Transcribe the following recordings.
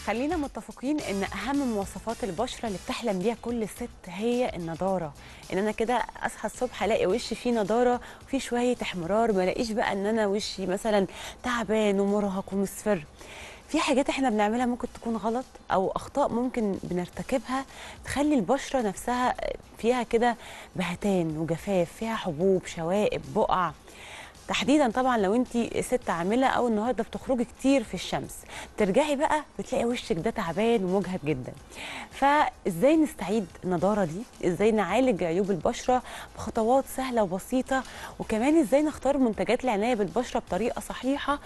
خلينا متفقين ان اهم مواصفات البشره اللي بتحلم بيها كل ست هي النضاره ان انا كده اصحى الصبح الاقي وشي فيه نضاره وفيه شويه احمرار ما الاقيش بقى ان انا وشي مثلا تعبان ومرهق ومصفر في حاجات احنا بنعملها ممكن تكون غلط او اخطاء ممكن بنرتكبها تخلي البشره نفسها فيها كده بهتان وجفاف فيها حبوب شوائب بقع تحديدا طبعا لو انت ست عامله او النهارده بتخرجي كتير في الشمس ترجعي بقى بتلاقي وشك ده تعبان ومجهد جدا فازاي نستعيد النضاره دي ازاي نعالج عيوب البشره بخطوات سهله وبسيطه وكمان ازاي نختار منتجات العنايه بالبشره بطريقه صحيحه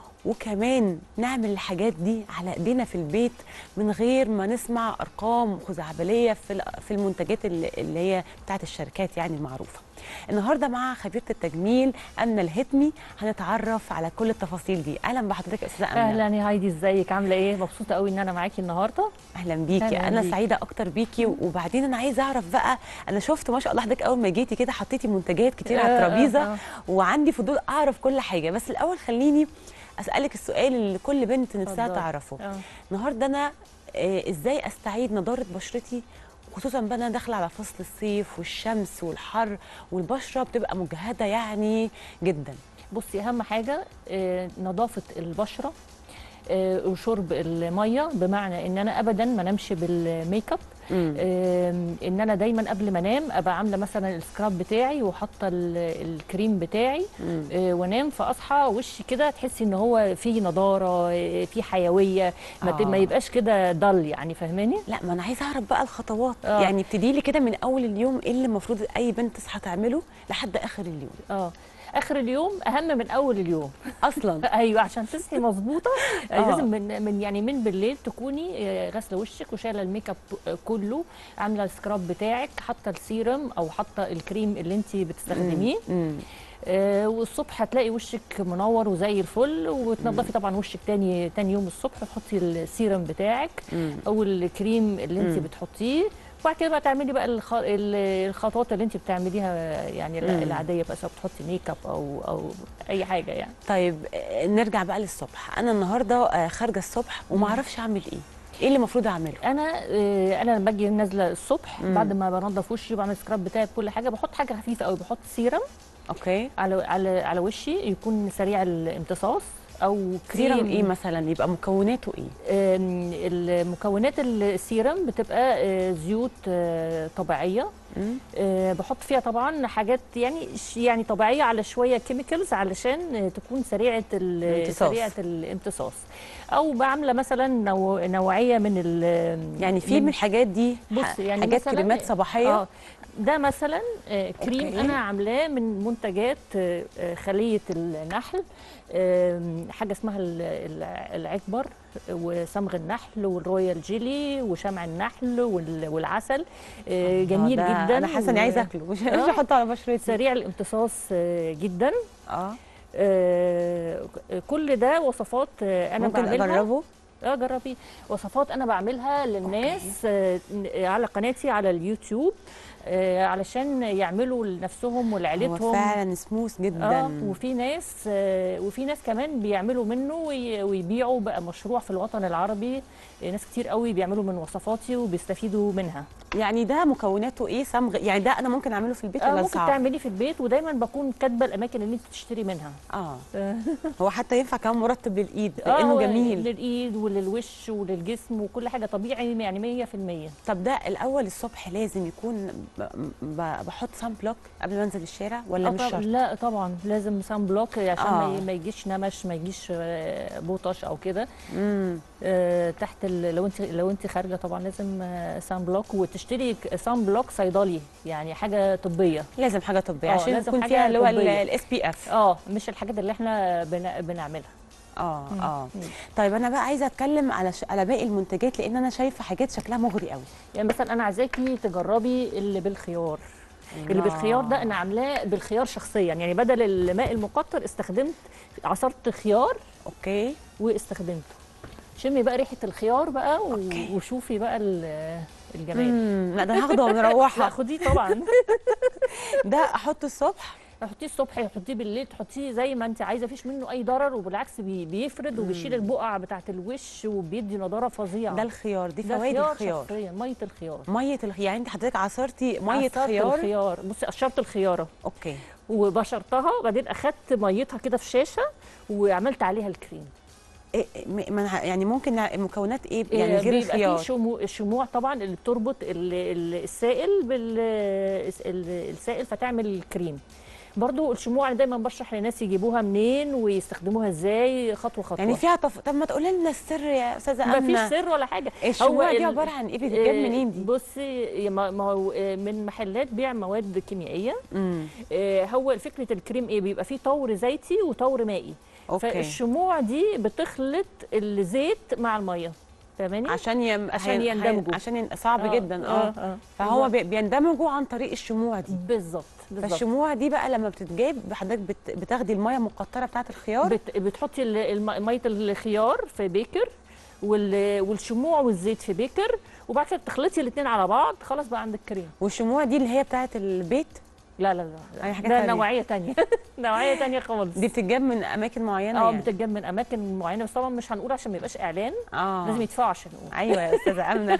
وكمان نعمل الحاجات دي على ايدينا في البيت من غير ما نسمع ارقام خزعبليه في في المنتجات اللي اللي هي بتاعت الشركات يعني المعروفه. النهارده مع خبيره التجميل امنه الهتمي هنتعرف على كل التفاصيل دي. اهلا بحضرتك يا استاذه امنه. اهلا يا هايدي ازيك عامله ايه مبسوطه قوي ان انا معاكي النهارده اهلا بيكي أهلاً انا بيكي. سعيده اكتر بيكي وبعدين انا عايزه اعرف بقى انا شفت ما شاء الله حضرتك اول ما جيتي كده حطيتي منتجات كتير على آه، آه، الترابيزه آه. وعندي فضول اعرف كل حاجه بس الاول خليني اسالك السؤال اللي كل بنت نفسها اتفضلي. تعرفه آه. النهارده انا آه، ازاي استعيد نضاره بشرتي خصوصا بقى انا داخله على فصل الصيف والشمس والحر والبشره بتبقى مجهده يعني جدا بصي اهم حاجه آه، نظافه البشره آه، وشرب الميه بمعنى ان انا ابدا ما نمشي بالميك اب مم. آم، ان انا دايما قبل ما انام ابقى عامله مثلا السكراب بتاعي وحاطه ال- الكريم بتاعي مم. آه، وانام فاصحى وشي كده تحسي ان هو فيه نضاره آه، فيه حيويه ما, ت- آه. ما يبقاش كده ضل يعني فاهماني لا ما انا عايزه اعرف بقى الخطوات آه. يعني ابتدي لي كده من اول اليوم ايه اللي المفروض اي بنت تصحى تعمله لحد اخر اليوم اه اخر اليوم اهم من اول اليوم اصلا ايوه عشان تصحي مظبوطه آه. لازم من من يعني من بالليل تكوني آه، غاسله وشك وشايله الميك اب آه، كله عامله السكراب بتاعك حاطه السيرم او حاطه الكريم اللي انت بتستخدميه مم. آه والصبح هتلاقي وشك منور وزي الفل وتنضفي طبعا وشك تاني تاني يوم الصبح تحطي السيرم بتاعك مم. او الكريم اللي انت مم. بتحطيه وبعد كده بقى تعملي بقى الخ... ال- الخطوات اللي انت بتعمليها يعني مم. العاديه بقى سواء بتحطي ميك اب او او اي حاجه يعني طيب آه، نرجع بقى للصبح انا النهارده آه، خارجه الصبح وما اعرفش اعمل ايه ايه اللي المفروض اعمله انا آه، انا لما باجي نازله الصبح مم. بعد ما بنضف وشي وبعمل سكراب بتاعي بكل حاجه بحط حاجه خفيفه قوي بحط سيرم اوكي على على على وشي يكون سريع الامتصاص او سيرم كريم ايه مثلا يبقى مكوناته ايه آم، المكونات السيرم بتبقى آه، زيوت آه، طبيعيه مم. آه، بحط فيها طبعا حاجات يعني ش- يعني طبيعيه على شويه كيميكالز علشان آه، تكون سريعه ال- الامتصاص. سريعه الامتصاص او بعمله مثلا نوع- نوعيه من ال- يعني في من الحاجات دي بص ح- يعني حاجات مثلاً- كريمات صباحيه اه ده مثلا آه، كريم أوكي. انا عاملاه من منتجات آه، آه، خليه النحل آم، حاجه اسمها ال- ال- العكبر وصمغ النحل والرويال جيلي وشمع النحل وال- والعسل آه، جميل آه، ده جدا انا حاسه اني و- عايزه اكله مش مش آه. احطه على بشرتي سريع الامتصاص آه، جدا اه آه، كل ده وصفات آه، انا ممكن بعملها اجربه اه جربي وصفات انا بعملها للناس آه على قناتي على اليوتيوب آه علشان يعملوا لنفسهم هو ولعيلتهم فعلا سموث جدا اه وفي ناس آه وفي ناس كمان بيعملوا منه وي- ويبيعوا بقى مشروع في الوطن العربي آه، ناس كتير قوي بيعملوا من وصفاتي وبيستفيدوا منها يعني ده مكوناته ايه صمغ يعني ده انا ممكن اعمله في البيت آه ولا ممكن صعب تعملي في البيت ودايما بكون كاتبه الاماكن اللي انت تشتري منها اه آه. هو حتى ينفع كمان مرطب للايد آه، لانه هو جميل للايد وللوش وللجسم وكل حاجه طبيعي يعني 100% طب ده الاول الصبح لازم يكون ب- ب- بحط سان بلوك قبل ما انزل الشارع ولا آه مش طب- شرط لا طبعا لازم سان بلوك عشان آه. ما ي- ما يجيش نمش ما يجيش آه، بوطش او كده امم آه، تحت ال- لو انت لو انت خارجه طبعا لازم آه، سان بلوك وتشتري ك- سان بلوك صيدلي يعني حاجه طبيه لازم حاجه طبيه آه، عشان لازم يكون حاجة فيها اللي هو طبية. الاس بي اف اه مش الحاجات اللي احنا بن- بنعملها اه مم. اه مم. طيب انا بقى عايزه اتكلم على ش... على باقي المنتجات لان انا شايفه حاجات شكلها مغري قوي يعني مثلا انا عايزاكي تجربي اللي بالخيار اللي بالخيار ده انا عاملاه بالخيار شخصيا يعني بدل الماء المقطر استخدمت عصرت خيار اوكي واستخدمته شمي بقى ريحه الخيار بقى و- أوكي. وشوفي بقى ال- الجمال مم. لا ده هاخده لا ونروحها خديه طبعا ده احطه الصبح تحطيه الصبح تحطيه بالليل تحطيه زي ما انت عايزه مفيش منه اي ضرر وبالعكس بي بيفرد وبيشيل البقع بتاعه الوش وبيدي نضاره فظيعه ده الخيار دي ده فوائد الخيار شخصيا ميه الخيار ميه الخيار يعني انت حضرتك عصرتي ميه عصرت خيار الخيار بصي قشرت الخياره اوكي وبشرتها وبعدين اخدت ميتها كده في شاشه وعملت عليها الكريم إيه م- من ه- يعني ممكن نع- مكونات ايه يعني آه، غير بيبقى الخيار فيه شموع الشموع طبعا اللي بتربط ال- ال- السائل بال ال- السائل فتعمل الكريم برضو الشموع انا دايما بشرح للناس يجيبوها منين ويستخدموها ازاي خطوه خطوه يعني فيها طف... طب ما تقولي لنا السر يا استاذه ما امنه فيش سر ولا حاجه الشموع دي ال- عباره عن ايه بتتجاب آه، منين دي بصي ما ما هو آه، من محلات بيع مواد كيميائيه امم آه، هو فكره الكريم ايه بيبقى فيه طور زيتي وطور مائي اوكي فالشموع دي بتخلط الزيت مع الميه فاهماني عشان يم... عشان هي- هي- يندمجوا. عشان ين... صعب آه، جدا اه, اه فهو بالظبط. بي... بيندمجوا عن طريق الشموع دي بالظبط بالظبط فالشموع دي بقى لما بتتجاب حضرتك بت... بتاخدي الميه المقطره بتاعه الخيار بت... بتحطي ال- الم- ميه الخيار في بيكر وال... والشموع والزيت في بيكر وبعد كده تخلطي الاثنين على بعض خلاص بقى عندك كريم والشموع دي اللي هي بتاعه البيت لا لا لا أي حاجة ده تانية. نوعيه تانية نوعيه تانية خالص دي بتتجاب من اماكن معينه اه يعني بتتجاب من اماكن معينه بس طبعا مش هنقول عشان ما يبقاش اعلان اه لازم يدفعوا عشان نقول ايوه يا استاذه امنه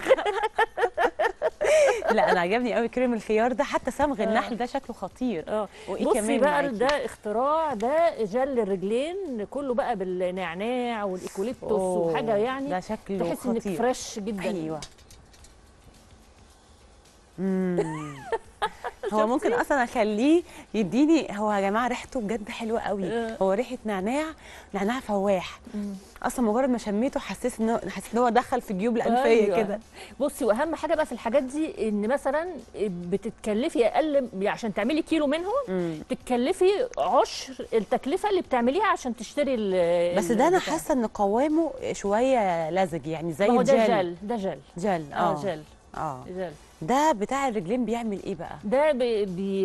لا انا عجبني قوي كريم الخيار ده حتى صمغ النحل ده شكله خطير اه وايه بصي كمان بقى معاكي؟ ده اختراع ده جل الرجلين كله بقى بالنعناع والايكوليبتوس أوه، وحاجه يعني ده شكله تحس انك خطير فريش جدا ايوه مم. هو ممكن اصلا اخليه يديني هو يا جماعه ريحته بجد حلوه قوي آه. هو ريحه نعناع نعناع فواح اصلا مجرد ما شميته حسيت ان هو- حسيت ان هو دخل في جيوب الانفيه أيوة. كده بصي واهم حاجه بقى في الحاجات دي ان مثلا بتتكلفي اقل عشان تعملي كيلو منهم مم. تتكلفي عشر التكلفه اللي بتعمليها عشان تشتري ال- بس ده انا البتاع. حاسه ان قوامه شويه لزج يعني زي ما هو ده الجل جل ده جل جل اه اه جل اه جل ده بتاع الرجلين بيعمل ايه بقى ده بي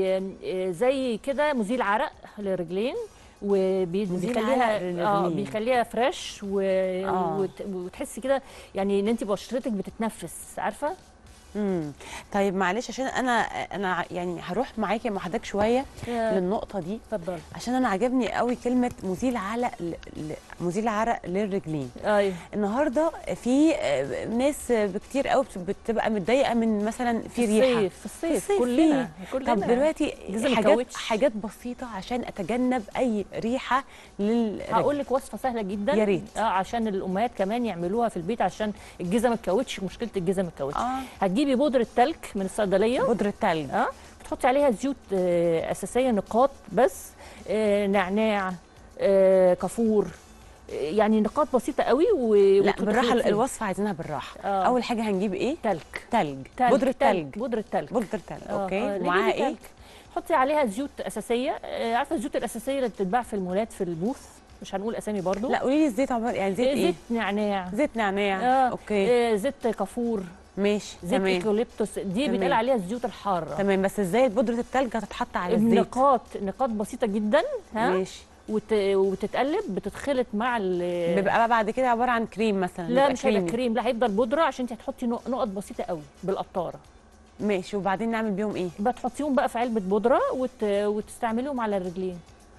بي زي كده مزيل عرق للرجلين مزيل وبيخليها عرق اه للرجلين. بيخليها فريش و... آه. وت... وتحسي كده يعني ان انت بشرتك بتتنفس عارفه امم طيب معلش عشان انا انا يعني هروح معاكي مع حضرتك شويه للنقطه دي اتفضل عشان انا عجبني قوي كلمه مزيل عرق ل... ل... مزيل عرق للرجلين ايوه النهارده في آه، ناس كتير قوي بت- بتبقى متضايقه من مثلا في ريحه الصيف في الصيف, الصيف كلنا فيه. كلنا طب دلوقتي جزم حاجات الكاوتش. حاجات بسيطه عشان اتجنب اي ريحه للرجل هقول لك وصفه سهله جدا يا ريت. اه عشان الامهات كمان يعملوها في البيت عشان الجزم الكاوتش مشكله الجزم الكاوتش اه هتجيبي بودره تلج من الصيدليه بودره تلج اه بتحطي عليها زيوت آه اساسيه نقاط بس آه نعناع آه كافور آه يعني نقاط بسيطه قوي و... لا وتدخلي بالراحه فيها. الوصفه عايزينها بالراحه آه. اول حاجه هنجيب ايه تلج تلج تلج بودره تلج بودره تلج بودره تلج آه، اوكي آه، ليه ومعاها بيجي ايه تلج؟ حطي عليها زيوت اساسيه آه، عارفه الزيوت الاساسيه اللي بتتباع في المولات في البوث مش هنقول اسامي برضو لا قولي لي الزيت عباره يعني زيت آه، ايه زيت نعناع زيت نعناع آه، اوكي آه، زيت كافور ماشي زيت تمام ايكوليبتوس دي تمام. بيتقال عليها الزيوت الحاره تمام بس ازاي بودره التلج هتتحط على الزيت نقاط نقاط بسيطه جدا ها ماشي وت... وتتقلب بتتخلط مع ال بيبقى بقى بعد كده عباره عن كريم مثلا لا بيبقى مش هيبقى كريمي. كريم لا هيفضل بودره عشان انت هتحطي نق- نقط بسيطه قوي بالقطاره ماشي وبعدين نعمل بيهم ايه بتحطيهم بقى في علبه بودره وت... وتستعمليهم على الرجلين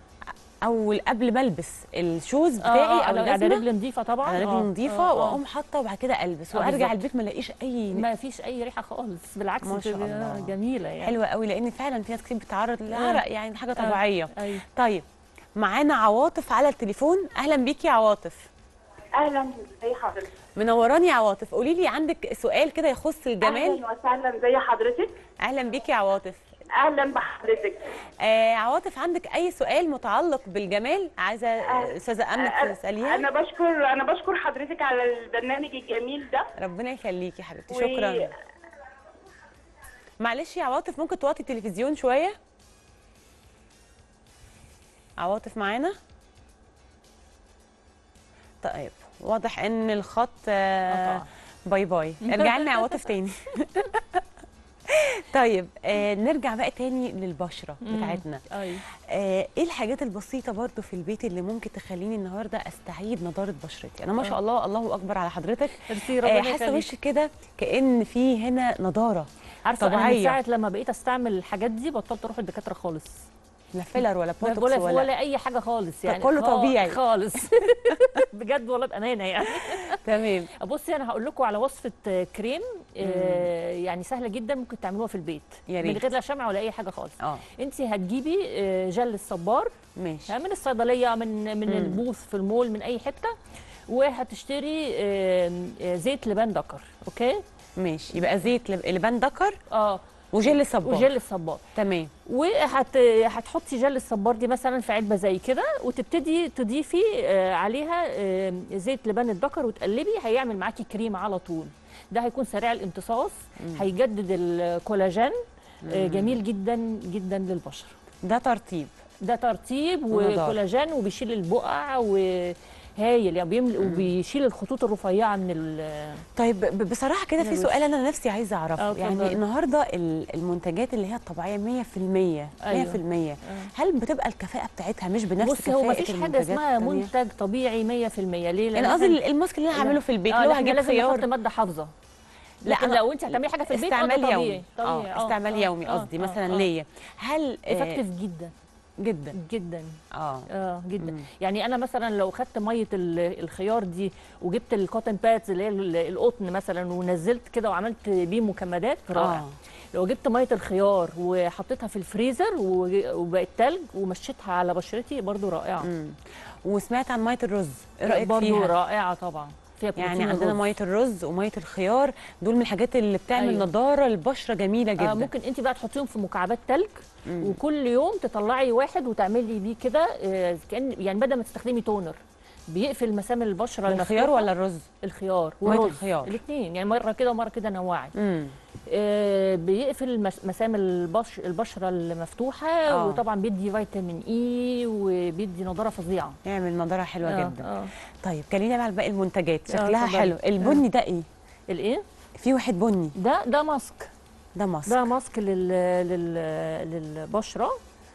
او قبل ما البس الشوز بتاعي آه، او على على الجزمه رجل نظيفه طبعا على رجل آه، نظيفه آه، آه. واقوم حاطه وبعد كده البس آه، وارجع بالظبط. البيت ما الاقيش اي ما فيش اي ريحه خالص بالعكس ما شاء بتبقى الله. جميله يعني حلوه قوي لان فعلا في ناس كتير بتتعرض للعرق يعني حاجه آه. طبيعيه ايوه طيب معانا عواطف على التليفون اهلا بيكي يا عواطف اهلا زي حضرتك منوراني يا عواطف قولي لي عندك سؤال كده يخص الجمال اهلا وسهلا زي حضرتك اهلا بيكي يا عواطف اهلا بحضرتك آه عواطف عندك اي سؤال متعلق بالجمال عايزه آه، استاذه امنه أنا- تساليها انا بشكر انا بشكر حضرتك على البرنامج الجميل ده ربنا يخليكي يا حبيبتي و- شكرا معلش يا عواطف ممكن توطي التلفزيون شويه عواطف معانا طيب واضح ان الخط آه قطع. باي باي ارجع لنا يا عواطف تاني طيب آه نرجع بقى تاني للبشره بتاعتنا ايوه آه ايه الحاجات البسيطه برضو في البيت اللي ممكن تخليني النهارده استعيد نضاره بشرتي انا ما شاء الله الله اكبر على حضرتك ميرسي آه ربنا حاسه يخليك وشك كده كان في هنا نضاره عارفه انا من طبيعية. ساعه لما بقيت استعمل الحاجات دي بطلت اروح الدكاتره خالص لا فيلر ولا بوتوكس ولا ولا, ولا اي حاجه خالص يعني كله خا- طبيعي. خالص بجد والله بامانه يعني تمام بصي انا هقول لكم على وصفه آه، كريم آه، يعني سهله جدا ممكن تعملوها في البيت يا من ريت. غير لا شمع ولا اي حاجه خالص اه انت هتجيبي آه، جل الصبار ماشي آه، من الصيدليه من من مم. البوث في المول من اي حته وهتشتري آه، آه، زيت لبان دكر اوكي ماشي يبقى زيت لب- لبان دكر اه وجل صبار وجل الصبار تمام وهت هتحطي جل الصبار دي مثلا في علبه زي كده وتبتدي تضيفي آه، عليها آه، زيت لبان الذكر وتقلبي هيعمل معاكي كريم على طول ده هيكون سريع الامتصاص هيجدد الكولاجين آه، جميل جدا جدا للبشره ده ترطيب ده ترطيب ونضارة. وكولاجين وبيشيل البقع وهايل يعني بيملى وبيشيل الخطوط الرفيعه من ال طيب ب- بصراحه كده في من سؤال انا نفسي عايزه اعرفه آه، يعني اتفضلي. النهارده ال- المنتجات اللي هي الطبيعيه 100% 100% هل بتبقى الكفاءه بتاعتها مش بنفس بص كفاءه هو مفيش حاجه المنتجات اسمها التانية؟ منتج طبيعي 100% ليه؟ لأن انا إحنا- قصدي الماسك اللي انا هعمله في البيت اللي هو لا، إحنا هجيب لازم نحط خيار ماده حافظه لا، لكن أنا- لو انت هتعملي حاجه في البيت آه، ده استعمال طبيعي يومي طبيعي اه استعمال يومي قصدي مثلا ليا هل آه، افكتيف جدا جدا جدا اه اه جدا مم. يعني انا مثلا لو خدت ميه ال- الخيار دي وجبت الكوتن بادز اللي هي ال- القطن مثلا ونزلت كده وعملت بيه مكمدات رائع اه لو جبت ميه الخيار وحطيتها في الفريزر و- وبقت تلج ومشيتها على بشرتي برضو رائعه مم. وسمعت عن ميه الرز ايه رايك برضو فيها رائعه طبعا فيها بروتين يعني عندنا الرز. ميه الرز وميه الخيار دول من الحاجات اللي بتعمل أيوة. نضاره للبشره جميله جدا آه ممكن انت بقى تحطيهم في مكعبات تلج مم. وكل يوم تطلعي واحد وتعملي بيه كده آه، كان يعني بدل ما تستخدمي تونر بيقفل مسام البشره الخيار المفتوحة. ولا الرز الخيار مية والرز الخيار. الاثنين يعني مره كده ومره كده نوعي امم آه، بيقفل مس- مسام البش البشره المفتوحه آه. وطبعا بيدي فيتامين اي وبيدي نضاره فظيعه يعمل نضاره حلوه آه، جدا آه. طيب كلمينا بقى على باقي المنتجات آه، شكلها اتفضلي. حلو البني ده ايه الايه في واحد بني ده ده ماسك ده ماسك ده ماسك لل... لل... للبشره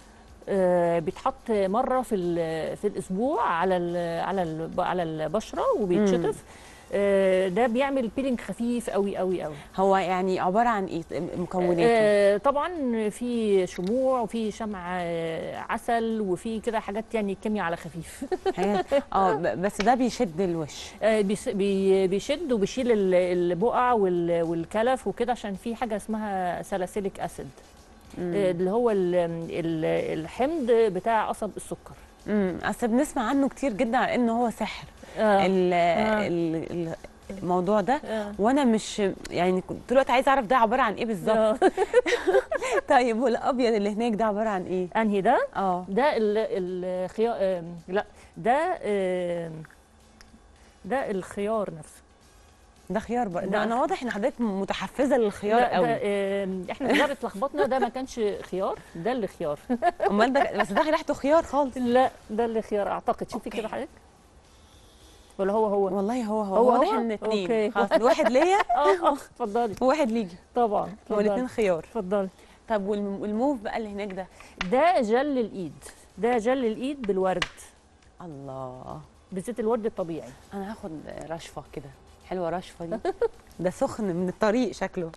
آه، بيتحط مره في ال- في الاسبوع على ال... على ال... على البشره وبيتشطف آه، ده بيعمل بيلينج خفيف قوي قوي قوي هو يعني عباره عن ايه مكوناته آه، طبعا في شموع وفي شمع آه، عسل وفي كده حاجات يعني كيمياء على خفيف حاجات اه ب- بس ده بيشد الوش آه، بيس- بي- بيشد وبيشيل ال- البقع وال- والكلف وكده عشان في حاجه اسمها ساليسيليك اسيد آه، اللي هو ال- ال- الحمض بتاع قصب السكر امم اصل بنسمع عنه كتير جدا على انه هو سحر آه. ال- آه. ال- ال- الموضوع ده آه. وانا مش يعني كنت طول الوقت عايزه اعرف ده عباره عن ايه بالظبط آه. طيب والابيض اللي هناك ده عباره عن ايه انهي ده اه ده الخيار لا ده آه، ده الخيار نفسه ده خيار بقى ده ده انا واضح ان حضرتك متحفزه للخيار لا، قوي ده آه، احنا في اتلخبطنا ده ما كانش خيار ده اللي خيار امال ده بس ده ريحته خيار خالص لا ده اللي خيار اعتقد شوفي أوكي. كده حضرتك ولا هو هو والله هو هو, هو واضح هو؟ ان أوكي. اتنين خلاص واحد ليا اه اه اتفضلي وواحد ليجي طبعا هو اتفضلي الاثنين خيار اتفضلي طب والم- والموف بقى اللي هناك ده ده جل الايد ده جل الايد بالورد الله بزيت الورد الطبيعي انا هاخد رشفه كده حلوه رشفه دي ده سخن من الطريق شكله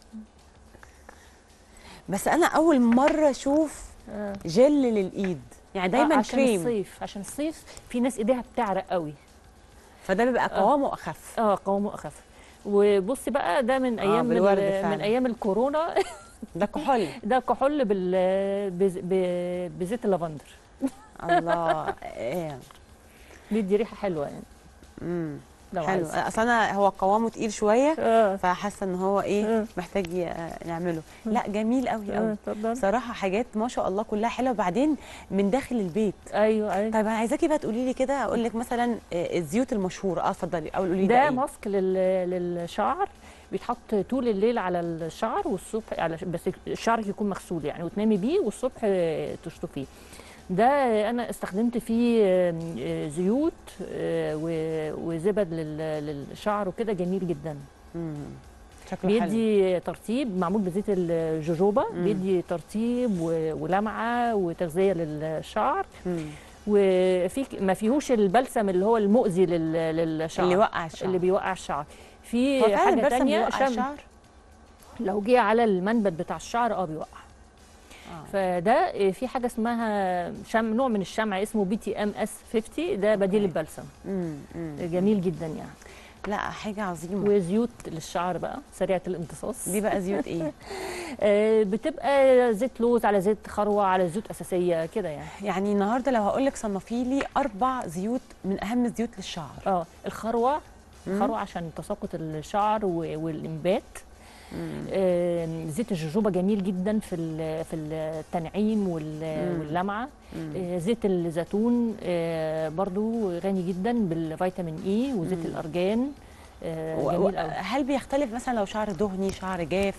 بس انا اول مره اشوف آه. جل للايد يعني دايما آه عشان كريم الصيف عشان الصيف في ناس ايديها بتعرق قوي فده بيبقى قوامه اخف اه قوامه اخف وبصي بقى ده من ايام بالورد ال- فعلا. من ايام الكورونا ده كحول ده كحول بال بز- ب- بزيت اللافندر الله ايه بيدي ريحه حلوه يعني امم لو حلو عايز. اصل انا هو قوامه تقيل شويه اه فحاسه ان هو ايه آه. محتاج ي- نعمله لا جميل قوي اه قوي اتفضل صراحه حاجات ما شاء الله كلها حلوه بعدين من داخل البيت ايوه ايوه طيب انا عايزاكي بقى تقولي لي كده اقول لك مثلا آه، الزيوت المشهوره اه اتفضلي او قولي لي ده إيه؟ ماسك لل... للشعر بيتحط طول الليل على الشعر والصبح على بس شعرك يكون مغسول يعني وتنامي بيه والصبح آه، تشطفيه ده انا استخدمت فيه آه، آه، زيوت آه، و- وزبد لل- للشعر وكده جميل جدا مم. شكله حلو بيدي ترطيب معمول بزيت الجوجوبا بيدي ترطيب و- ولمعه وتغذيه للشعر مم. وفي ما فيهوش البلسم اللي هو المؤذي لل- للشعر اللي وقع الشعر اللي بيوقع الشعر في هو فعلا حاجه البلسم تانية بيوقع شم الشعر لو جه على المنبت بتاع الشعر اه بيوقع فده آه، في حاجه اسمها شم نوع من الشمع اسمه بي تي ام اس 50 ده بديل أوكي. البلسم مم. مم. جميل جدا يعني لا حاجه عظيمه وزيوت للشعر بقى سريعه الامتصاص دي بقى زيوت ايه آه، بتبقى زيت لوز على زيت خروع على زيوت اساسيه كده يعني يعني النهارده لو هقول لك صنفي لي اربع زيوت من اهم الزيوت للشعر اه الخروع مم. الخروع عشان تساقط الشعر و- والانبات مم. آه، زيت الجوجوبا جميل جدا في ال- في التنعيم وال- مم. واللمعه مم. آه، زيت الزيتون آه، برضو غني جدا بالفيتامين اي وزيت مم. الارجان آه، و- و- جميل قوي هل بيختلف مثلا لو شعر دهني شعر جاف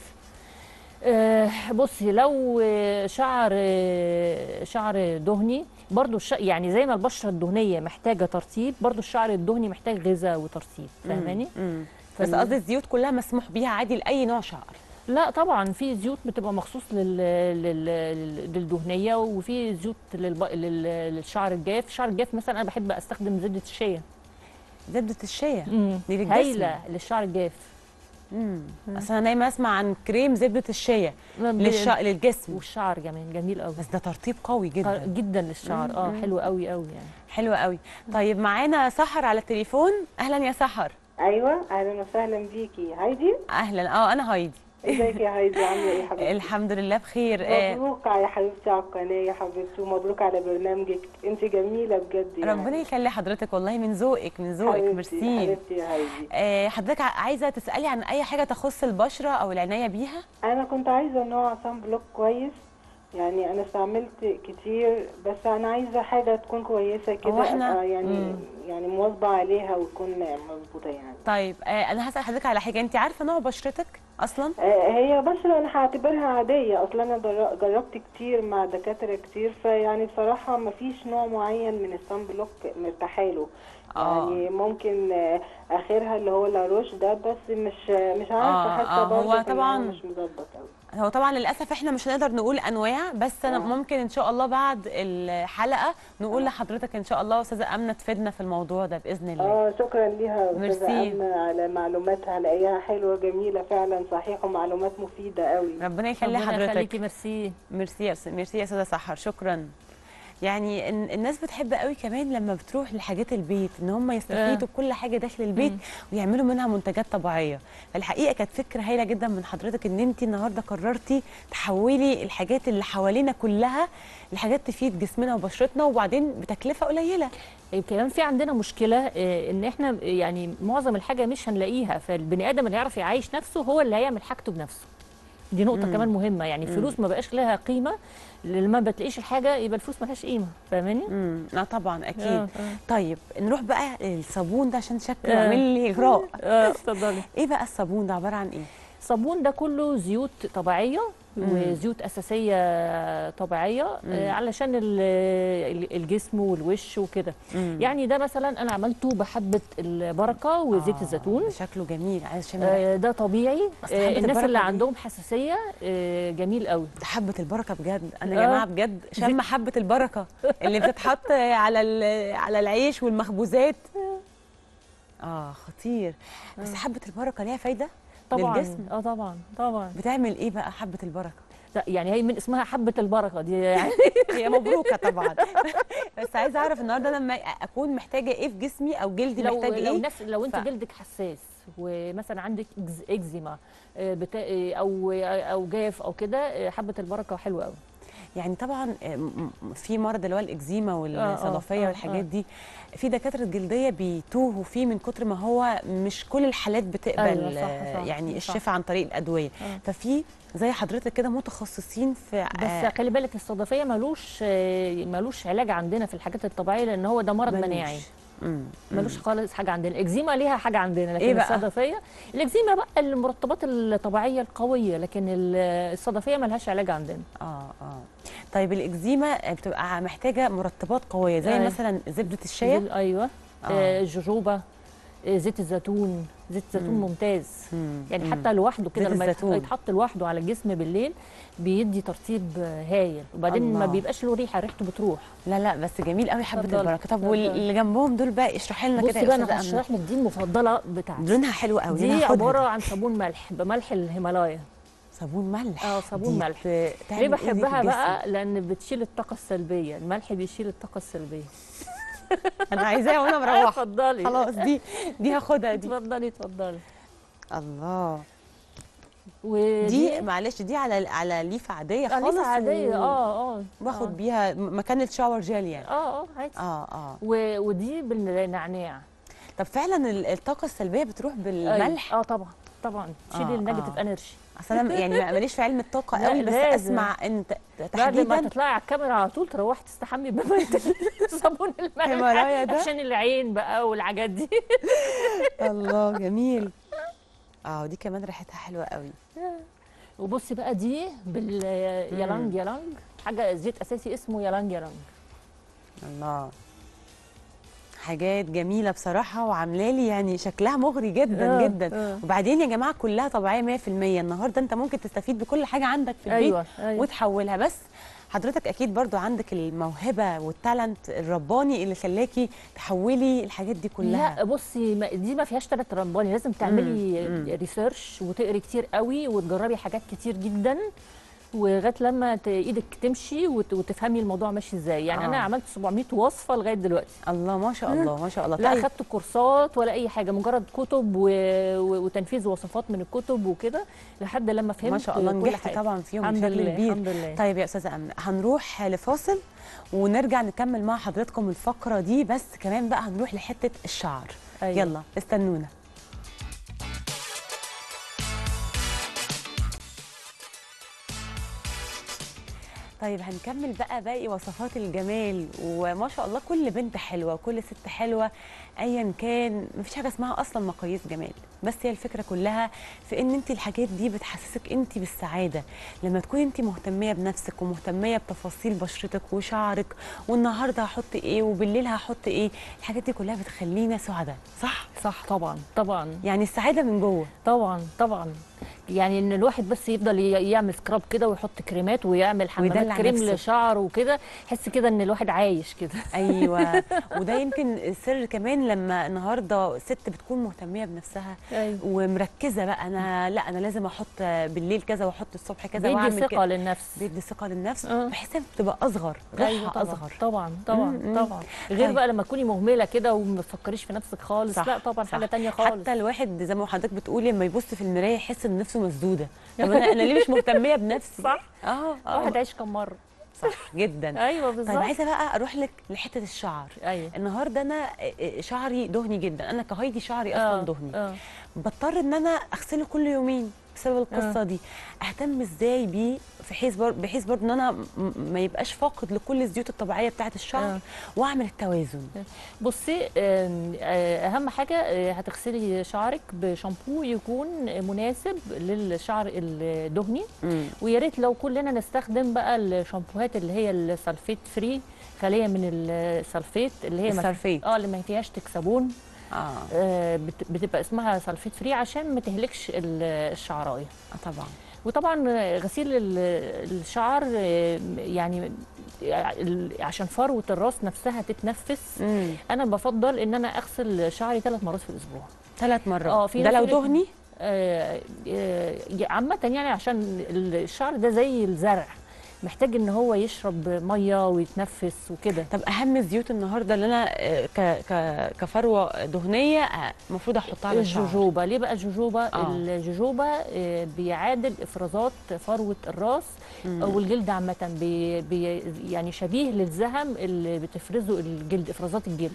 آه، بصي لو آه، شعر آه، شعر دهني برضو الش... يعني زي ما البشره الدهنيه محتاجه ترطيب برضو الشعر الدهني محتاج غذاء وترطيب فاهماني مم. بس فال- قصدي الزيوت كلها مسموح بيها عادي لاي نوع شعر لا طبعا في زيوت بتبقى مخصوص لل... لل... لل- للدهنيه وفي زيوت للب... لل... للشعر الجاف الشعر الجاف مثلا انا بحب استخدم زبده الشيا زبده الشيا دي للجسم. هايله للشعر الجاف امم اصل انا دايما اسمع عن كريم زبده الشيا للش... للجسم والشعر كمان جميل قوي بس ده ترطيب قوي جدا جدا للشعر اه مم. حلو قوي قوي يعني حلو قوي طيب معانا سحر على التليفون اهلا يا سحر ايوه اهلا وسهلا بيكي هايدي اهلا اه انا هايدي ازيك يا هايدي عامله ايه حبيبتي الحمد لله بخير آه مبروك يا حبيبتي على القناه يا حبيبتي ومبروك على برنامجك انت جميله بجد يعني ربنا يخلي حضرتك والله من ذوقك من ذوقك حبيبتي- ميرسي حبيبتي يا هايدي آه حضرتك ع- عايزه تسالي عن اي حاجه تخص البشره او العنايه بيها انا كنت عايزه نوع صن بلوك كويس يعني انا استعملت كتير بس انا عايزه حاجه تكون كويسه كده هو إحنا- أبقى يعني مم. يعني مواظبه عليها وتكون مظبوطه يعني طيب آه انا هسال حضرتك على حاجه انت عارفه نوع بشرتك اصلا آه، هي بس انا هعتبرها عاديه اصلا انا در- جربت كتير مع دكاتره كتير فيعني بصراحه ما فيش نوع معين من الصن بلوك مرتاحه له آه. يعني ممكن آه، اخرها اللي هو لاروش ده بس مش مش عارفه آه، حاسه آه، برضه هو إن طبعاً- مش مظبط قوي هو طبعا للاسف احنا مش هنقدر نقول انواع بس انا آه. ممكن ان شاء الله بعد الحلقه نقول لحضرتك ان شاء الله استاذه امنه تفيدنا في الموضوع ده باذن الله اه شكرا ليها ميرسي. استاذه امنه على معلوماتها هلاقيها حلوه جميله فعلا صحيح ومعلومات مفيده قوي ربنا يخلي ربنا حضرتك يخليكي ميرسي ميرسي يا أستاذ- ميرسي يا استاذه سحر شكرا يعني إن- الناس بتحب قوي كمان لما بتروح لحاجات البيت ان هم يستفيدوا بكل حاجه داخل البيت مم. ويعملوا منها منتجات طبيعيه فالحقيقه كانت فكره هايله جدا من حضرتك ان انت النهارده قررتي تحولي الحاجات اللي حوالينا كلها لحاجات تفيد جسمنا وبشرتنا وبعدين بتكلفه قليله طيب كمان في عندنا مشكله آه، ان احنا يعني معظم الحاجه مش هنلاقيها فالبني ادم اللي يعرف يعيش نفسه هو اللي هيعمل حاجته بنفسه دي نقطه مم. كمان مهمه يعني الفلوس ما بقاش لها قيمه لما بتلاقيش الحاجه يبقى الفلوس ملهاش قيمه فاهماني امم لا طبعا اكيد آه، طيب نروح بقى الصابون ده عشان شكله آه. عامل لي اغراء اه اتفضلي ايه بقى الصابون ده عباره عن ايه الصابون ده كله زيوت طبيعيه مم. وزيوت اساسيه طبيعيه آه، علشان ال- ال- الجسم والوش وكده مم. يعني ده مثلا انا عملته بحبه البركه وزيت آه، الزيتون ده شكله جميل عايز اشم آه، ده طبيعي أصل آه، حبة الناس البركة اللي دي- عندهم حساسيه آه، جميل قوي ده حبة البركة بجد أنا يا آه. جماعة بجد شم حبة البركة اللي بتتحط على ال- على العيش والمخبوزات اه خطير بس حبة البركة ليها فايدة طبعا للجسم اه طبعا طبعا بتعمل ايه بقى حبة البركة لا يعني هي من اسمها حبه البركه دي يعني هي مبروكة طبعا بس عايزة أعرف النهاردة أنا لما أكون محتاجة إيه في جسمي أو جلدي لو محتاج لو إيه ناس لو انت ف- جلدك حساس ومثلا عندك إكز- اكزيما آه، بتا... آه، او او جاف او كده آه، حبه البركه حلوه قوي يعني طبعا آه، م- م- في مرض اللي هو الاكزيما والصدفيه آه، والحاجات آه. دي في دكاتره جلديه بيتوهوا فيه من كتر ما هو مش كل الحالات بتقبل أيوة، صح، آه، صح، يعني صح. الشفاء عن طريق الادويه آه. ففي زي حضرتك كده متخصصين في بس خلي بالك الصدفيه ملوش آه، ملوش علاج عندنا في الحاجات الطبيعيه لان هو ده مرض ملوش. مناعي مم. ملوش خالص حاجه عندنا الاكزيما ليها حاجه عندنا لكن إيه بقى؟ الصدفيه الاكزيما بقى المرطبات الطبيعيه القويه لكن ال- الصدفيه ملهاش علاج عندنا اه اه طيب الاكزيما بتبقى محتاجه مرطبات قويه زي أيوة. مثلا زبده الشيا زي- ايوه آه. آه. الجوجوبا آه، زيت الزيتون زيت الزيتون مم. ممتاز مم. يعني مم. حتى لوحده كده زيت لما يتح- الزيتون. يتحط لوحده على الجسم بالليل بيدي ترطيب آه، هايل وبعدين الله. ما بيبقاش له ريحه ريحته بتروح لا لا بس جميل قوي حبه اتفضلي، البركه طب اتفضلي. واللي جنبهم دول بقى اشرحي لنا كده بصي يا بقى انا استاذه امنه هشرح لك دي المفضله بتاعتي لونها حلو قوي دي أنا هاخدها. عباره عن صابون ملح بملح الهيمالايا صابون ملح اه صابون دي ملح. بت- تعمل ليه إيه دي في بحبها الجسم؟ بقى لان بتشيل الطاقه السلبيه الملح بيشيل الطاقه السلبيه انا عايزاها وانا مروحه اتفضلي خلاص دي دي هاخدها دي اتفضلي اتفضلي الله ودي دي معلش دي على على ليفه عاديه خالص خالص عاديه و- اه اه باخد آه. بيها م- مكان الشاور جيل يعني اه اه عادي اه اه و- ودي بالنعناع طب فعلا ال- الطاقه السلبيه بتروح بالملح اه طبعا طبعا تشيلي آه، النيجاتيف آه. انرجي اصل انا يعني ماليش في علم الطاقه لا، قوي بس لازم. اسمع ان ت- بعد ما تحديدا تطلعي على الكاميرا على طول تروحي تستحمي بميه صابون هيمالايا الملح ده؟ عشان العين بقى والحاجات دي الله جميل اه دي كمان ريحتها حلوه قوي وبصي بقى دي باليالانج يالانج حاجه زيت اساسي اسمه يالانج يالانج الله حاجات جميله بصراحه وعامله لي يعني شكلها مغري جدا آه، جدا آه. وبعدين يا جماعه كلها طبيعيه 100% النهارده انت ممكن تستفيد بكل حاجه عندك في البيت ايوه ايوه وتحولها بس حضرتك اكيد برضو عندك الموهبه والتالنت الرباني اللي خلاكي تحولي الحاجات دي كلها لا بصي ما دي ما فيهاش تلات رمباني لازم تعملي مم. ريسيرش وتقري كتير قوي وتجربي حاجات كتير جدا ولغايه لما ت- ايدك تمشي وت- وتفهمي الموضوع ماشي ازاي يعني آه. انا عملت 700 وصفه لغايه دلوقتي الله ما شاء الله ما شاء الله لا طيب اخدت كورسات ولا اي حاجه مجرد كتب و... و... وتنفيذ وصفات من الكتب وكده لحد لما فهمت ما شاء الله كل نجحتي حاجة. طبعا فيهم الحمد بشكل لله كبير الحمد لله طيب يا استاذه امنه هنروح لفاصل ونرجع نكمل مع حضراتكم الفقره دي بس كمان بقى هنروح لحته الشعر أيوة. يلا استنونا طيب هنكمل بقى باقي وصفات الجمال وما شاء الله كل بنت حلوه وكل ست حلوه ايا كان مفيش حاجه اسمها اصلا مقاييس جمال بس هي الفكره كلها في ان انت الحاجات دي بتحسسك انت بالسعاده لما تكوني انت مهتميه بنفسك ومهتميه بتفاصيل بشرتك وشعرك والنهارده هحط ايه وبالليل هحط ايه الحاجات دي كلها بتخلينا سعداء صح صح طبعا طبعا يعني السعاده من جوه طبعا طبعا يعني ان الواحد بس يفضل ي- يعمل سكراب كده ويحط كريمات ويعمل حمامات ويدلع كريم نفسه. لشعره وكده يحس كده ان الواحد عايش كده ايوه وده يمكن السر كمان لما النهارده ست بتكون مهتميه بنفسها ايوه ومركزه بقى انا لا انا لازم احط بالليل كذا واحط الصبح كذا بيدي واعمل ثقه كده للنفس بيدي ثقه للنفس آه. بحيث بتبقى اصغر روحها أيوة طبعا اصغر طبعا طبعا مم، مم. طبعا غير طيب. بقى لما تكوني مهمله كده وما تفكريش في نفسك خالص صح، لا طبعا صح. حاجه تانية خالص حتى الواحد زي ما حضرتك بتقولي لما يبص في المرايه يحس ان نفسه مسدوده طب انا انا ليه مش مهتميه بنفسي صح. اه الواحد اه عايش كم مره صح جدا ايوه طيب بالظبط عايزه بقى اروح لك لحته الشعر ايوه النهارده انا شعري دهني جدا انا كهيدي شعري اصلا آه، دهني آه. بضطر ان انا اغسله كل يومين بسبب القصه دي اهتم ازاي بيه بحيث بر... بحيث برضه ان انا م- ما يبقاش فاقد لكل الزيوت الطبيعيه بتاعه الشعر آه. واعمل التوازن بصي آم، آه، اهم حاجه آه، هتغسلي شعرك بشامبو يكون مناسب للشعر الدهني مم. ويا ريت لو كلنا نستخدم بقى الشامبوهات اللي هي السلفيت فري خاليه من السلفيت اللي هي ما- السلفيت. اه اللي ما فيهاش تكسبون اه آه، بت- بتبقى اسمها سلفيت فري عشان ما تهلكش ال- الشعرايه آه طبعا وطبعا غسيل ال- الشعر آه، يعني ال- عشان فروه الراس نفسها تتنفس مم. انا بفضل ان انا اغسل شعري ثلاث مرات في الاسبوع ثلاث مرات آه، في ده ناس لو يقولك- دهني آه، آه، عامه يعني عشان الشعر ده زي الزرع محتاج ان هو يشرب ميه ويتنفس وكده طب اهم الزيوت النهارده اللي انا آه، ك... ك... كفروه دهنيه آه، المفروض احطها على الشعر الجوجوبا ليه بقى الجوجوبا آه. الجوجوبا آه، بيعادل افرازات فروه الراس مم. او الجلد عامه بي بي يعني شبيه للزهم اللي بتفرزه الجلد افرازات الجلد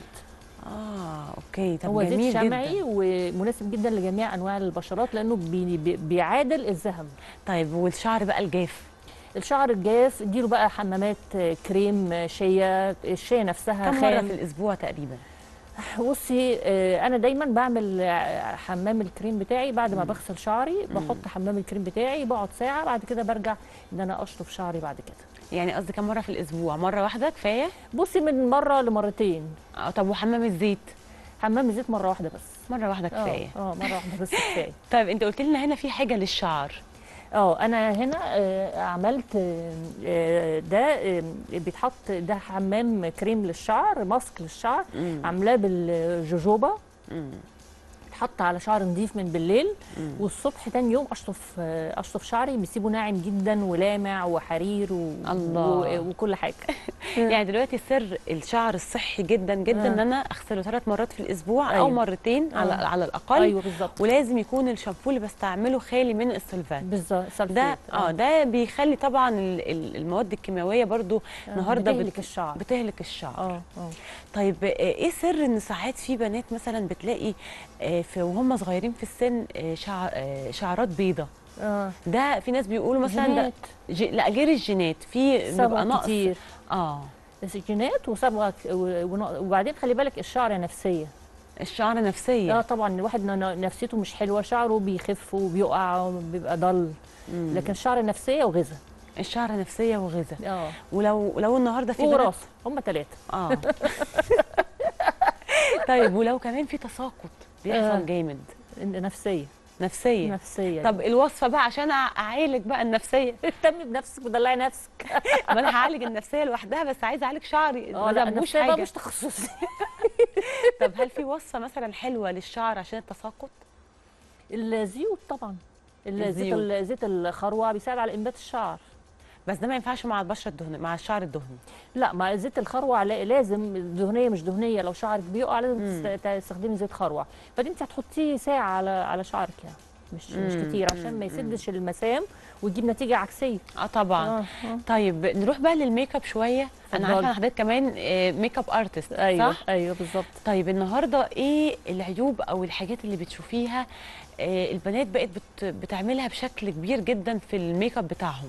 اه اوكي طب هو زيت جميل شمعي جدا ومناسب جدا لجميع انواع البشرات لانه بي بي بيعادل الزهم طيب والشعر بقى الجاف الشعر الجاف اديله بقى حمامات آه، كريم آه، شيا الشيا نفسها كم مره خام في الاسبوع تقريبا بصي آه، انا دايما بعمل آه، حمام الكريم بتاعي بعد ما بغسل شعري بحط حمام الكريم بتاعي بقعد ساعه بعد كده برجع ان انا اشطف شعري بعد كده يعني قصدي كم مره في الاسبوع مره واحده كفايه بصي من مره لمرتين آه طب وحمام الزيت حمام الزيت مره واحده بس مره واحده اه كفايه اه مره واحده بس كفايه طيب انت قلت لنا هنا في حاجه للشعر اه انا هنا آه، عملت آه، آه، ده آه، بيتحط ده حمام كريم للشعر ماسك للشعر مم. عاملاه بالجوجوبا مم. بيتحط على شعر نظيف من بالليل والصبح تاني يوم اشطف آه، اشطف شعري بيسيبه ناعم جدا ولامع وحرير و... الله. و... وكل حاجه يعني دلوقتي سر الشعر الصحي جدا جدا آه. ان انا اغسله ثلاث مرات في الاسبوع او أيوة. مرتين على آه. على الاقل ايوه بالظبط ولازم يكون الشامبو اللي بستعمله خالي من السلفات بالظبط ده سلفيت. اه ده بيخلي طبعا ال- ال- المواد الكيماويه برضو آه، النهارده بت- بتهلك الشعر بتهلك الشعر اه اه طيب آه، ايه سر ان ساعات في بنات مثلا بتلاقي آه، في وهم صغيرين في السن آه، شع- آه، شعرات بيضة اه ده في ناس بيقولوا مثلا ده جينات. ج... لا غير الجينات في بيبقى صبغ نقص كتير اه جينات وصبغه ك- و- ونق- وبعدين خلي بالك الشعر نفسيه الشعر نفسيه اه طبعا الواحد ن- ن- نفسيته مش حلوه شعره بيخف وبيقع وبيبقى ضل مم. لكن الشعر نفسيه وغذاء الشعر نفسيه وغذاء اه ولو لو النهارده في بنات ووراثه هم ثلاثه اه طيب ولو كمان في تساقط بيحصل آه. جامد نفسيه نفسيه نفسيه طب الوصفه بقى عشان أع- اعالج بقى النفسيه اهتمي بنفسك ودلعي نفسك ما انا هعالج النفسيه لوحدها بس عايزه اعالج شعري اه ما لا ذنبوش النفسيه بقى حاجه مش تخصصي طب هل في وصفه مثلا حلوه للشعر عشان التساقط الزيوت طبعا ال- زيت الزيوت. ال- زيت الخروع بيساعد على انبات الشعر بس ده ما ينفعش مع البشره الدهنيه مع الشعر الدهني لا مع زيت الخروع لا- لازم دهنيه مش دهنيه لو شعرك بيقع لازم مم. تست- تستخدمي زيت خروع بعدين انت هتحطيه ساعه على على شعرك يعني مش مش مم. كتير عشان ما مم. يسدش المسام ويجيب نتيجه عكسيه اه طبعا اه اه طيب نروح بقى للميك اب شويه انا اتفضلي. عارفه ان حضرتك كمان آه، ميك اب ارتست ايوه صح ايوه بالظبط طيب النهارده ايه العيوب او الحاجات اللي بتشوفيها آه، البنات بقت بت بتعملها بشكل كبير جدا في الميك اب بتاعهم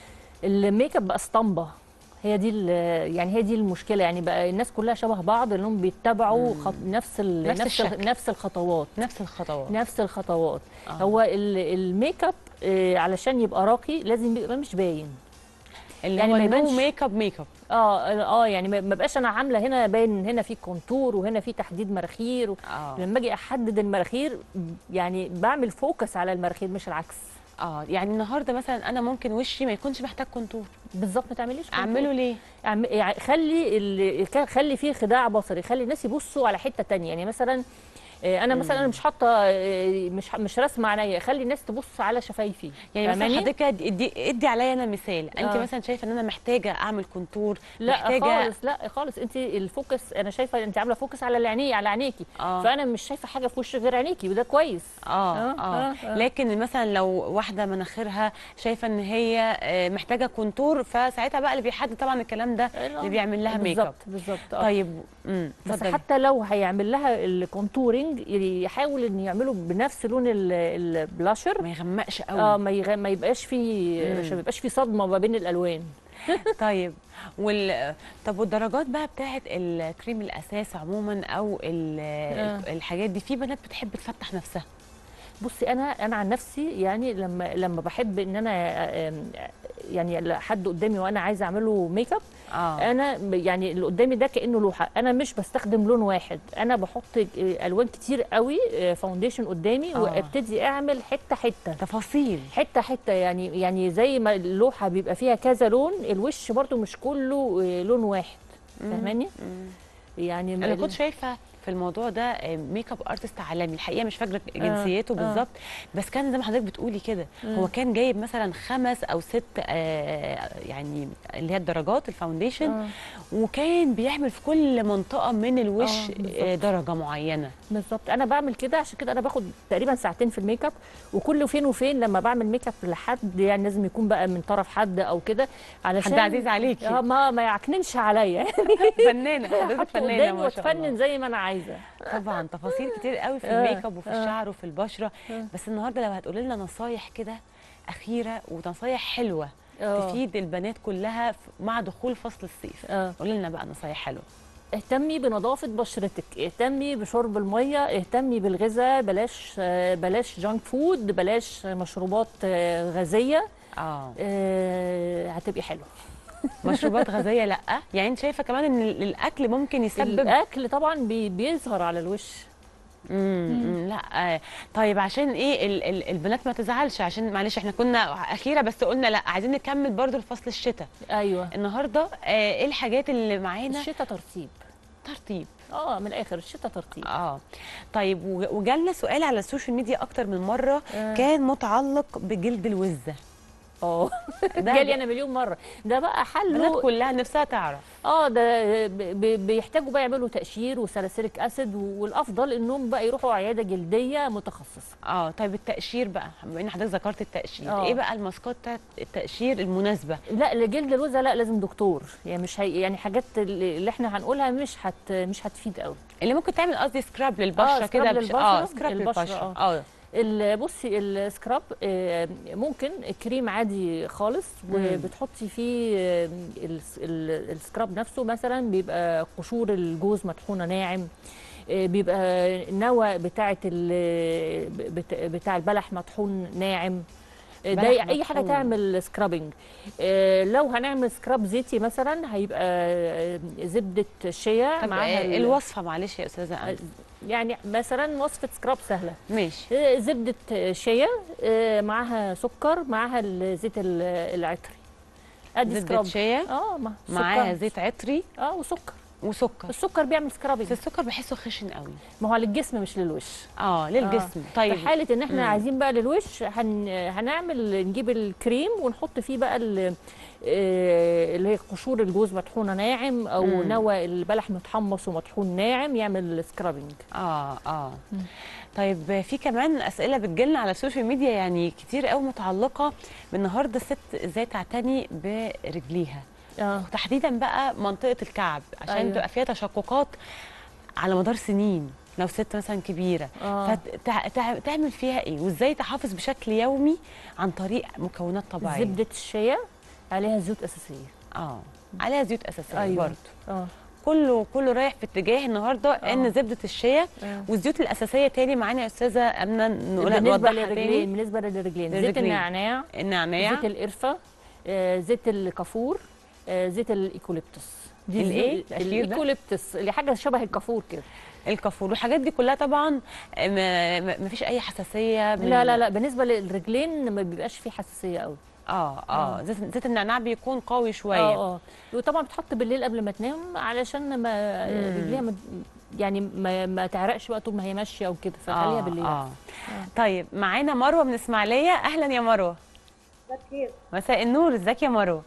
الميك اب بقى اسطمبه هي دي ال- يعني هي دي المشكله يعني بقى الناس كلها شبه بعض لانهم بيتبعوا خط نفس ال نفس نفس ال الشكل. نفس الخطوات نفس الخطوات نفس الخطوات آه. هو ال- الميك اب آه، علشان يبقى راقي لازم يبقى مش باين اللي يعني هو ما النو يبانش- ميك اب ميك اب اه اه يعني ما ما بقاش انا عامله هنا باين هنا في كونتور وهنا في تحديد مراخير و... اه لما اجي احدد المراخير يعني بعمل فوكس على المراخير مش العكس اه يعني النهارده مثلا انا ممكن وشي ما يكونش محتاج كونتور بالظبط ما تعمليش كونتور. اعمله ليه أعم- يعني خلي ال- كان- خلي فيه خداع بصري خلي الناس يبصوا على حته تانية يعني مثلا آه، انا مثلا انا مش حاطه آه، مش مش راسمه عينيا خلي الناس تبص على شفايفي يعني مثلا فاهماني؟ حضرتك ادي ادي عليا انا مثال انت آه. مثلا شايفه ان انا محتاجه اعمل كونتور لا محتاجه خالص لا خالص انت الفوكس انا شايفه انت عامله فوكس على العينيه على عينيكي آه. فانا مش شايفه حاجه في وشي غير عينيكي وده كويس آه, آه، آه, آه، آه. لكن مثلا لو واحده مناخيرها شايفه ان هي آه، محتاجه كونتور فساعتها بقى اللي بيحدد طبعا الكلام ده اللي بيعمل لها ميك اب بالظبط بالظبط آه. طيب امم بس اتفضلي. حتى لو هيعمل لها الكونتورنج يحاول ان يعمله بنفس لون ال- البلاشر ما يغمقش قوي اه ما, يغ... ما يبقاش فيه مم. عشان ما يبقاش فيه صدمه ما بين الالوان طيب وال طب والدرجات بقى بتاعت الكريم الاساس عموما او ال... آه. الحاجات دي في بنات بتحب تفتح نفسها بصي انا انا عن نفسي يعني لما لما بحب ان انا آم، يعني حد قدامي وانا عايزه اعمله ميك اب اه انا ب- يعني اللي قدامي ده كانه لوحه انا مش بستخدم لون واحد انا بحط آه، الوان كتير قوي آه، فاونديشن قدامي آه. وابتدي اعمل حته حته تفاصيل حته حته يعني يعني زي ما اللوحه بيبقى فيها كذا لون الوش برضو مش كله آه، لون واحد فاهماني مم. يعني انا كنت شايفه في الموضوع ده آه، ميك اب ارتست عالمي الحقيقه مش فاكره جنسيته آه. بالظبط بس كان زي ما حضرتك بتقولي كده هو كان جايب مثلا خمس او ست آه، يعني اللي هي الدرجات الفاونديشن آه. وكان بيعمل في كل منطقه من الوش آه، بالظبط. آه، درجه معينه بالظبط انا بعمل كده عشان كده انا باخد تقريبا ساعتين في الميك اب وكل فين وفين لما بعمل ميك اب لحد يعني لازم يكون بقى من طرف حد او كده علشان حد عزيز عليكي. آه، ما ما يعكننش عليا فنانه حضرتك حط فنانه قدامي ما شاء الله واتفنن زي ما انا عايزه طبعا تفاصيل كتير قوي في آه، الميك اب وفي آه. الشعر وفي البشره آه. بس النهارده لو هتقولي لنا نصايح كده اخيره ونصايح حلوه آه. تفيد البنات كلها في- مع دخول فصل الصيف آه. قولي لنا بقى نصايح حلوه اهتمي بنظافه بشرتك اهتمي بشرب الميه اهتمي بالغذاء بلاش آه، بلاش جانك فود بلاش مشروبات آه، غازيه اه آه، هتبقي حلوه مشروبات غازيه لا يعني انت شايفه كمان ان ال- الاكل ممكن يسبب الاكل طبعا بي- بيظهر على الوش مم. لا آه. طيب عشان ايه ال ال البنات ما تزعلش عشان معلش احنا كنا اخيره بس قلنا لا عايزين نكمل برضو الفصل الشتاء ايوه النهارده آه ايه الحاجات اللي معانا الشتاء ترطيب ترطيب اه من الاخر الشتاء ترطيب اه طيب وج- وجالنا سؤال على السوشيال ميديا اكتر من مره آه. كان متعلق بجلد الوزه اه ده جالي انا مليون مره ده بقى البنات حله كلها نفسها تعرف اه ده ب- ب- بيحتاجوا بقى يعملوا تقشير وسلاسلك اسيد والافضل انهم بقى يروحوا عياده جلديه متخصصه اه طيب التقشير بقى بما ان حضرتك ذكرت التقشير آه. ايه بقى الماسكات بتاعت التقشير المناسبه لا لجلد الوزه لا لازم دكتور يعني مش هي يعني حاجات اللي اللي احنا هنقولها مش هت مش هتفيد قوي اللي ممكن تعمل قصدي سكراب للبشره آه، كده سكراب بش- للبشرة، اه سكراب البشرة، للبشره آه. اه ال- بصي السكراب آه، ممكن كريم عادي خالص وبتحطي فيه آه، الس- ال- السكراب نفسه مثلا بيبقى قشور الجوز مطحونه ناعم آه، بيبقى النوى بتاعه ال- بت- بتاع البلح مطحون ناعم آه، ده بلح اي حاجه مطحون. تعمل سكرابنج آه، لو هنعمل سكراب زيتي مثلا هيبقى آه، زبده شيا طب معاها آه، ال- الوصفه معلش يا استاذه أمل. يعني مثلا وصفه سكراب سهله ماشي آه، زبدة شيا آه، معاها سكر معاها ال- زيت ال- العطري ادي زبده سكراب شيا اه ما معاها سكر. زيت عطري اه وسكر وسكر السكر بيعمل سكرابنج بس السكر بحسه خشن قوي ما هو للجسم مش للوش اه للجسم طيب في حاله ان احنا مم. عايزين بقى للوش هن... هنعمل نجيب الكريم ونحط فيه بقى ال... آه، اللي هي قشور الجوز مطحونه ناعم او مم. نوى البلح متحمص ومطحون ناعم يعمل سكرابنج اه اه طيب في كمان اسئله بتجيلنا على السوشيال ميديا يعني كتير قوي متعلقه بالنهارده الست ازاي تعتني برجليها اه تحديدا بقى منطقه الكعب عشان أيوة. أيوة. تبقى فيها تشققات على مدار سنين لو ست مثلا كبيره آه. فتعمل فيها ايه وازاي تحافظ بشكل يومي عن طريق مكونات طبيعيه زبده الشيا عليها زيوت اساسيه اه عليها زيوت اساسيه أيوة. برضه اه كله كله رايح في اتجاه النهارده آه. ان زبده الشيا آه. والزيوت الاساسيه تاني معانا يا استاذه امنه نقولها بالنسبه نوضحها للرجلين تاني بالنسبه للرجلين زيت للرجلين. النعناع النعناع زيت القرفه آه، زيت الكافور آه، زيت الايكوليبتوس دي الإيه؟ زيوت- الأخير ده؟ الايكوليبتوس اللي حاجه شبه الكافور كده الكافور والحاجات دي كلها طبعا ما, ما ما فيش اي حساسيه من لا لا لا بالنسبه للرجلين ما بيبقاش فيه حساسيه قوي اه اه زيت, زيت النعناع بيكون قوي شويه اه اه وطبعا بتحط بالليل قبل ما تنام علشان ما رجليها ما يعني ما, ما تعرقش بقى طول ما هي ماشيه وكده فخليها بالليل آه. طيب معانا مروه من اسماعيليه اهلا يا مروه ده خير مساء النور ازيك يا مروه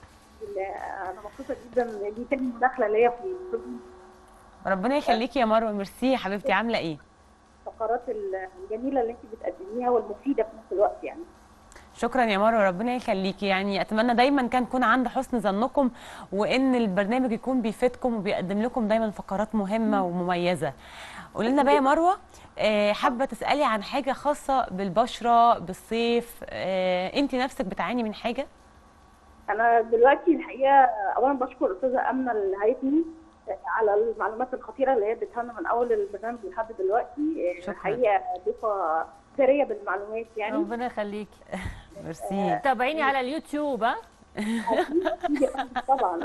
انا مبسوطه جدا إن دي تاني مداخله ليا في البروجرام. ربنا يخليكي يا مروه ميرسي يا حبيبتي عامله ايه الفقرات الجميله اللي انت بتقدميها والمفيده في نفس الوقت يعني شكرا يا مروه ربنا يخليكي يعني اتمنى دايما كان يكون عند حسن ظنكم وان البرنامج يكون بيفيدكم وبيقدم لكم دايما فقرات مهمه ومميزه قولي لنا بقى يا مروه آه، حابه تسالي عن حاجه خاصه بالبشره بالصيف آه، انت نفسك بتعاني من حاجه انا دلوقتي الحقيقه اولا بشكر الاستاذه امنه اللي هايتني على المعلومات الخطيره اللي هي اديتها لنا من اول البرنامج لحد دلوقتي شكراً. الحقيقه ضيفه ثريه بالمعلومات يعني ربنا يخليكي ميرسي تابعيني على اليوتيوب ها طبعا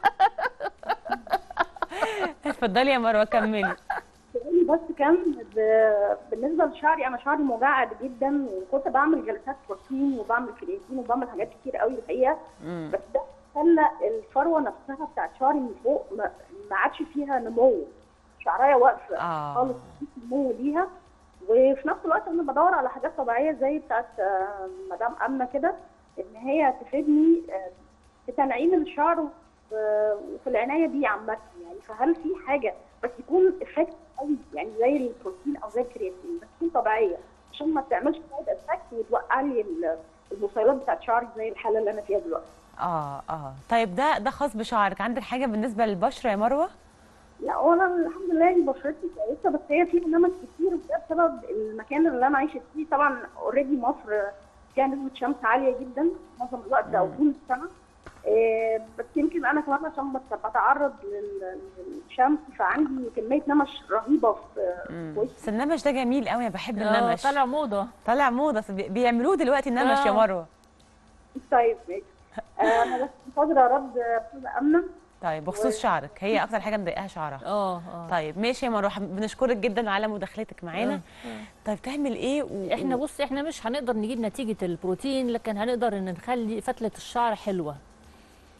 اتفضلي يا مروه كملي سؤالي بس كان ب- بالنسبه لشعري انا شعري مجعد جدا وكنت بعمل جلسات بروتين وبعمل كرياتين وبعمل حاجات كتير قوي الحقيقه مم. بس ده خلى الفروه نفسها بتاعت شعري من فوق ما ما عادش فيها نمو شعرايه واقفه آه. خالص مفيش نمو ليها وفي نفس الوقت انا بدور على حاجات طبيعيه زي بتاعت آه، مدام امنه كده ان هي تفيدني آه، في تنعيم الشعر وفي- وفي العنايه بيه عامه يعني فهل في حاجه بس يكون افكت قوي يعني زي البروتين او زي الكرياتين بس تكون طبيعيه عشان ما تعملش سايد افكت وتوقع لي ال- البصيلات بتاعت شعري زي الحاله اللي انا فيها دلوقتي اه اه طيب ده ده خاص بشعرك عندك حاجه بالنسبه للبشره يا مروه لا هو انا الحمد لله بشرتي كويسه بس هي في برنامج كتير وده بسبب المكان اللي انا عايشه فيه طبعا اوريدي مصر فيها نسبه شمس عاليه جدا معظم الوقت او طول السنه إيه بس يمكن انا كمان عشان بت- بتعرض لل- للشمس فعندي كميه نمش رهيبه في مم. في وشي بس النمش ده جميل قوي انا بحب آه، النمش طالع موضه طالع موضه بي- بيعملوه دلوقتي النمش يا آه. مروه طيب ماشي آه، انا بس منتظره رد استاذه امنه طيب بخصوص شعرك هي اكتر حاجه مضايقاها شعرها اه اه طيب ماشي يا مروه بنشكرك جدا على مداخلتك معانا آه، طيب تعمل ايه و... احنا بص احنا مش هنقدر نجيب نتيجه البروتين لكن هنقدر ان نخلي فتله الشعر حلوه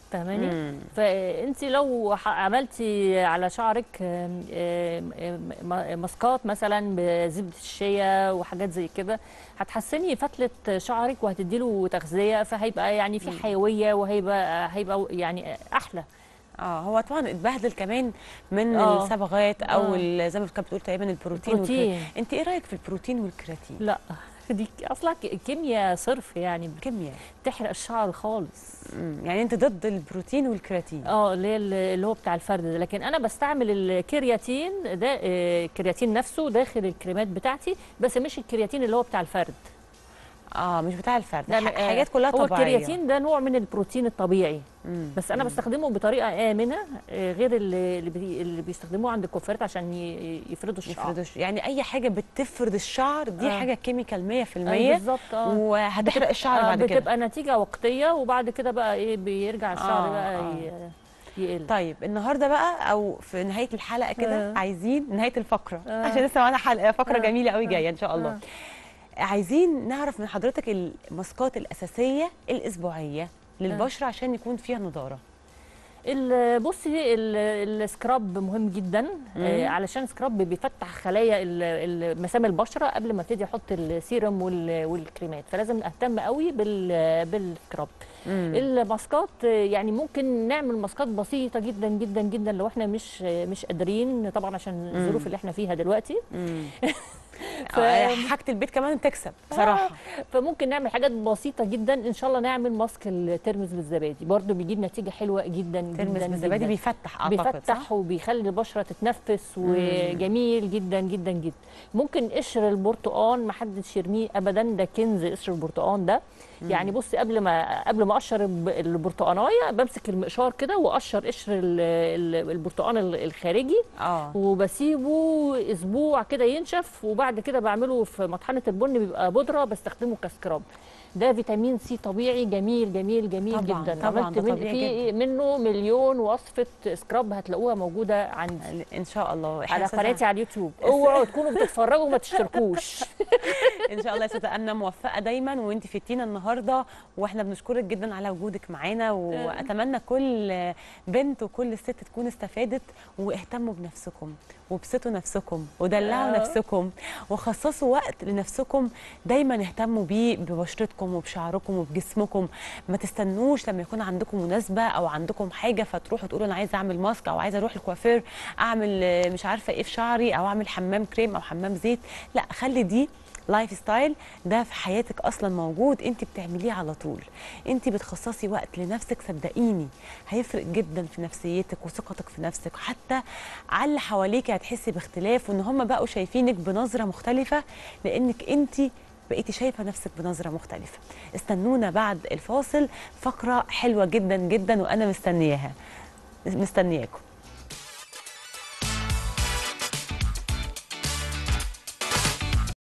فاهماني مم. فانت لو ح- عملتي على شعرك آم، آم، آم، م- ماسكات مثلا بزبده الشيا وحاجات زي كده هتحسني فتله شعرك وهتديله تغذيه فهيبقى يعني في حيويه وهيبقى هيبقى يعني احلى اه هو طبعا اتبهدل كمان من آه. الصبغات او آه. ال- زي ما كانت بتقول تقريبا البروتين والكرياتين. بروتين انت ايه رايك في البروتين والكرياتين لا دي اصلا ك- كيمياء صرف يعني كيمياء بتحرق الشعر خالص مم. يعني انت ضد البروتين والكرياتين اه اللي هي ال- اللي هو بتاع الفرد ده لكن انا بستعمل الكرياتين ده آه، الكرياتين نفسه داخل الكريمات بتاعتي بس مش الكرياتين اللي هو بتاع الفرد اه مش بتاع الفرد لا، ح- لا، آه، حاجات كلها هو طبيعيه الكرياتين ده نوع من البروتين الطبيعي مم. بس انا بستخدمه بطريقه امنه آه، غير اللي اللي بي- اللي بيستخدموه عند الكوافيرات عشان ي- يفردوا الشعر يفردوش يعني اي حاجه بتفرد الشعر دي آه. حاجه كيميكال 100% آه، بالظبط اه وهتحرق الشعر آه، بعد كده بتبقى نتيجه وقتيه وبعد كده بقى ايه بيرجع الشعر آه، بقى آه. ي- يقل طيب النهارده بقى او في نهايه الحلقه كده آه. عايزين نهايه الفقره آه. عشان لسه معانا حلقه فقره آه. جميله قوي آه. جايه ان شاء الله آه. عايزين نعرف من حضرتك الماسكات الاساسيه الاسبوعيه للبشره عشان يكون فيها نضاره ال- بصي ال- السكراب مهم جدا آه علشان السكراب بيفتح خلايا ال- ال- مسام البشره قبل ما ابتدي احط السيرم وال- والكريمات فلازم اهتم قوي بال- بالسكراب الماسكات آه، يعني ممكن نعمل ماسكات بسيطه جدا جدا جدا لو احنا مش مش قادرين طبعا عشان الظروف اللي احنا فيها دلوقتي ف- آه، حاجه البيت كمان تكسب بصراحه فممكن نعمل حاجات بسيطه جدا ان شاء الله نعمل ماسك الترمس بالزبادي برضو بيجيب نتيجه حلوه جدا ترمس جدا بالزبادي جدا. بيفتح اعتقد صح؟ بيفتح وبيخلي البشره تتنفس وجميل جدا جدا جدا ممكن قشر البرتقال ما حدش يرميه ابدا ده كنز قشر البرتقال ده يعني بصي قبل ما قبل ما اقشر الب- البرتقانايه بمسك المقشار كده واقشر قشر ال- ال- البرتقال ال- الخارجي اه وبسيبه اسبوع كده ينشف وبعد كده بعمله في مطحنه البن بيبقى بودره بستخدمه كسكراب ده فيتامين سي طبيعي جميل جميل جميل طبعاً، جدا طبعاً، عملت ده من طبيعي في منه مليون وصفه سكراب هتلاقوها موجوده عندي ان شاء الله إحنا على أستاذة- قناتي على اليوتيوب اوعوا تكونوا بتتفرجوا وما تشتركوش ان شاء الله يا استاذه امنه موفقه دايما وانت فدتينا النهارده واحنا بنشكرك جدا على وجودك معانا واتمنى كل بنت وكل ست تكون استفادت واهتموا بنفسكم وابسطوا نفسكم ودلعوا آه. نفسكم وخصصوا وقت لنفسكم دايما اهتموا بيه ببشرتكم وبشعركم وبجسمكم ما تستنوش لما يكون عندكم مناسبه او عندكم حاجه فتروحوا تقولوا انا عايزه اعمل ماسك او عايزه اروح الكوافير اعمل آه، مش عارفه ايه في شعري او اعمل حمام كريم او حمام زيت لا خلي دي لايف ستايل ده في حياتك اصلا موجود انت بتعمليه على طول انت بتخصصي وقت لنفسك صدقيني هيفرق جدا في نفسيتك وثقتك في نفسك حتى على اللي حواليك هتحسي باختلاف وان هم بقوا شايفينك بنظره مختلفه لانك انت بقيتي شايفه نفسك بنظره مختلفه استنونا بعد الفاصل فقره حلوه جدا جدا وانا مستنياها مستنياكم